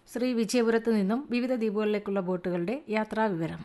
ശ്രീ വിജയപുരത്ത് നിന്നും വിവിധ ദ്വീപുകളിലേക്കുള്ള ബോട്ടുകളുടെ യാത്രാ വിവരം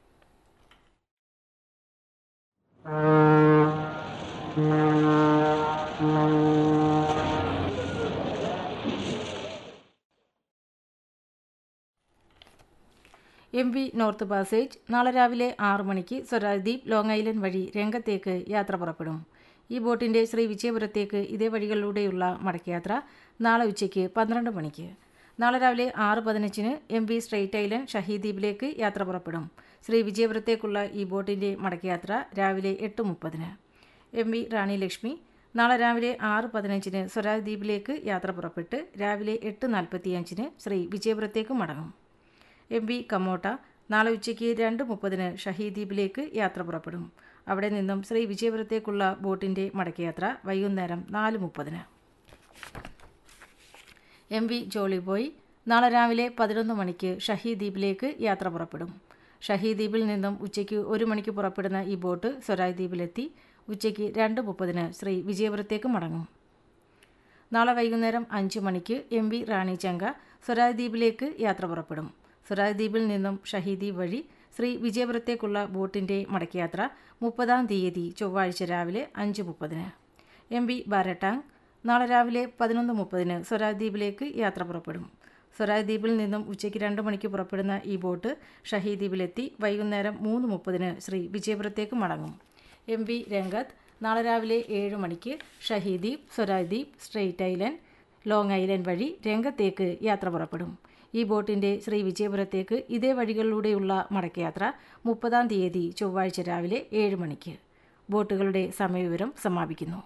എം വി നോർത്ത് പാസേജ് നാളെ രാവിലെ ആറു മണിക്ക് സ്വരാജ്ദ്വീപ് ലോങ് ഐലൻഡ് വഴി രംഗത്തേക്ക് യാത്ര പുറപ്പെടും ഈ ബോട്ടിൻ്റെ ശ്രീ വിജയപുരത്തേക്ക് ഇതേ വഴികളിലൂടെയുള്ള മടക്കയാത്ര നാളെ ഉച്ചയ്ക്ക് പന്ത്രണ്ട് മണിക്ക് നാളെ രാവിലെ ആറ് പതിനഞ്ചിന് M V strait island Shaheed ദ്വീപിലേക്ക് യാത്ര പുറപ്പെടും ശ്രീ വിജയപുരത്തേക്കുള്ള ഈ ബോട്ടിൻ്റെ മടക്കയാത്ര രാവിലെ എട്ട് മുപ്പതിന് എം വി റാണി ലക്ഷ്മി നാളെ രാവിലെ ആറ് പതിനഞ്ചിന് സ്വരാജ് ദ്വീപിലേക്ക് യാത്ര പുറപ്പെട്ട് രാവിലെ എട്ട് നാൽപ്പത്തിയഞ്ചിന് ശ്രീ വിജയപുരത്തേക്ക് മടങ്ങും എം വി കമ്മോട്ട നാളെ ഉച്ചയ്ക്ക് രണ്ട് മുപ്പതിന് ഷഹീദ് ദ്വീപിലേക്ക് യാത്ര പുറപ്പെടും അവിടെ നിന്നും ശ്രീ വിജയപുരത്തേക്കുള്ള ബോട്ടിൻ്റെ മടക്കയാത്ര വൈകുന്നേരം നാല് മുപ്പതിന് എം വി ജോളി ബോയ് നാളെ രാവിലെ പതിനൊന്ന് മണിക്ക് ഷഹീദ് ദ്വീപിലേക്ക് യാത്ര പുറപ്പെടും ഷഹീദ് ദ്വീപിൽ നിന്നും ഉച്ചയ്ക്ക് ഒരു മണിക്ക് പുറപ്പെടുന്ന ഈ ബോട്ട് സ്വരാജ് ദ്വീപിലെത്തി ഉച്ചയ്ക്ക് രണ്ട് മുപ്പതിന് ശ്രീ വിജയപുരത്തേക്ക് മടങ്ങും നാളെ വൈകുന്നേരം അഞ്ച് മണിക്ക് എം വി റാണി ചങ്ക സ്വരാജ് ദ്വീപിലേക്ക് യാത്ര പുറപ്പെടും സ്വരാജ് ദ്വീപിൽ നിന്നും ഷഹീദ് ദ്വീപ് വഴി ശ്രീ വിജയപുരത്തേക്കുള്ള ബോട്ടിൻ്റെ മടക്കയാത്ര മുപ്പതാം തീയതി ചൊവ്വാഴ്ച രാവിലെ അഞ്ച് മുപ്പതിന് എം വി ബാരട്ടാങ് നാളെ രാവിലെ പതിനൊന്ന് മുപ്പതിന് സ്വരാജ് ദ്വീപിലേക്ക് യാത്ര പുറപ്പെടും സ്വരാജ് ദ്വീപിൽ നിന്നും ഉച്ചയ്ക്ക് രണ്ട് മണിക്ക് പുറപ്പെടുന്ന ഈ ബോട്ട് ഷഹീദ് ദ്വീപിലെത്തി വൈകുന്നേരം മൂന്ന് മുപ്പതിന് ശ്രീ വിജയപുരത്തേക്ക് മടങ്ങും എം വി രംഗത്ത് നാളെ രാവിലെ ഏഴ് മണിക്ക് ഷഹീദ് ദ്വീപ് സ്വരാജ് ദ്വീപ് സ്ട്രെയിറ്റ് ഐലൻഡ് ലോങ് ഐലൻഡ് വഴി രംഗത്തേക്ക് യാത്ര പുറപ്പെടും ഈ ബോട്ടിൻ്റെ ശ്രീ വിജയപുരത്തേക്ക് ഇതേ വഴികളിലൂടെയുള്ള മടക്കയാത്ര മുപ്പതാം തീയതി ചൊവ്വാഴ്ച രാവിലെ ഏഴ് മണിക്ക് ബോട്ടുകളുടെ സമയവിവരം സമാപിക്കുന്നു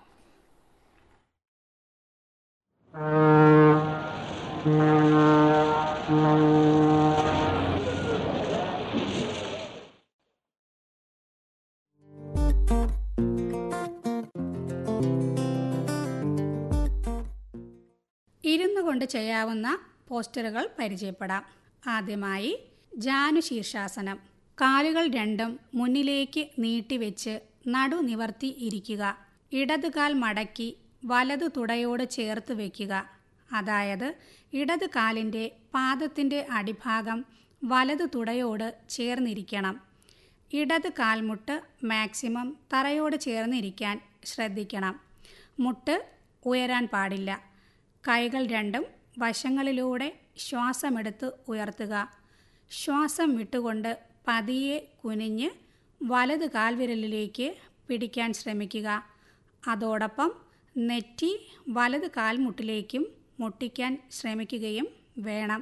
ഇരുന്നു കൊണ്ട് ചെയ്യാവുന്ന പോസ്റ്ററുകൾ പരിചയപ്പെടാം ആദ്യമായി ജാനു ശീർഷാസനം കാലുകൾ രണ്ടും മുന്നിലേക്ക് നീട്ടിവെച്ച് നടു നിവർത്തി ഇരിക്കുക ഇടതുകാൽ മടക്കി വലതു തുടയോട് ചേർത്ത് വയ്ക്കുക അതായത് ഇടത് കാലിൻ്റെ പാദത്തിൻ്റെ അടിഭാഗം വലതു തുടയോട് ചേർന്നിരിക്കണം ഇടത് കാൽമുട്ട് മാക്സിമം തറയോട് ചേർന്നിരിക്കാൻ ശ്രദ്ധിക്കണം മുട്ട് ഉയരാൻ പാടില്ല കൈകൾ രണ്ടും വശങ്ങളിലൂടെ ശ്വാസമെടുത്ത് ഉയർത്തുക ശ്വാസം വിട്ടുകൊണ്ട് പതിയെ കുനിഞ്ഞ് വലത് കാൽവിരലിലേക്ക് പിടിക്കാൻ ശ്രമിക്കുക അതോടൊപ്പം നെറ്റി വലത് കാൽമുട്ടിലേക്കും മുട്ടിക്കാൻ ശ്രമിക്കുകയും വേണം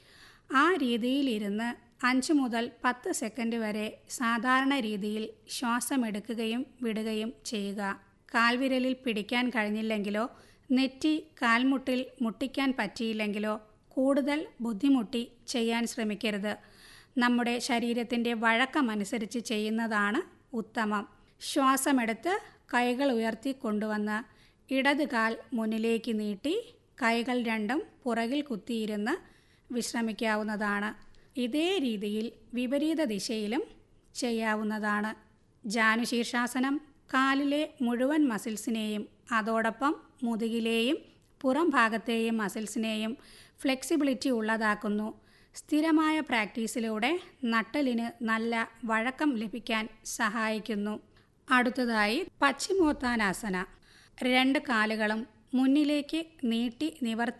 ആ രീതിയിലിരുന്ന് അഞ്ച് മുതൽ പത്ത് സെക്കൻഡ് വരെ സാധാരണ രീതിയിൽ ശ്വാസമെടുക്കുകയും വിടുകയും ചെയ്യുക കാൽവിരലിൽ പിടിക്കാൻ കഴിഞ്ഞില്ലെങ്കിലോ നെറ്റി കാൽമുട്ടിൽ മുട്ടിക്കാൻ പറ്റിയില്ലെങ്കിലോ കൂടുതൽ ബുദ്ധിമുട്ടി ചെയ്യാൻ ശ്രമിക്കരുത് നമ്മുടെ ശരീരത്തിൻ്റെ വഴക്കമനുസരിച്ച് ചെയ്യുന്നതാണ് ഉത്തമം ശ്വാസമെടുത്ത് കൈകൾ ഉയർത്തി കൊണ്ടുവന്ന് ഇടത് കാൽ മുന്നിലേക്ക് നീട്ടി കൈകൾ രണ്ടും പുറകിൽ കുത്തിയിരുന്ന് വിശ്രമിക്കാവുന്നതാണ് ഇതേ രീതിയിൽ വിപരീത ദിശയിലും ചെയ്യാവുന്നതാണ് ജാനുശീർഷാസനം കാലിലെ മുഴുവൻ മസിൽസിനെയും അതോടൊപ്പം മുതുകിലെയും പുറം ഭാഗത്തെയും മസിൽസിനെയും ഫ്ലെക്സിബിലിറ്റി ഉള്ളതാക്കുന്നു സ്ഥിരമായ പ്രാക്ടീസിലൂടെ നട്ടലിന് നല്ല വഴക്കം ലഭിക്കാൻ സഹായിക്കുന്നു അടുത്തതായി പശ്ചിമോത്താനാസന രണ്ട് കാലുകളും മുന്നിലേക്ക് നീട്ടി നിവർത്തി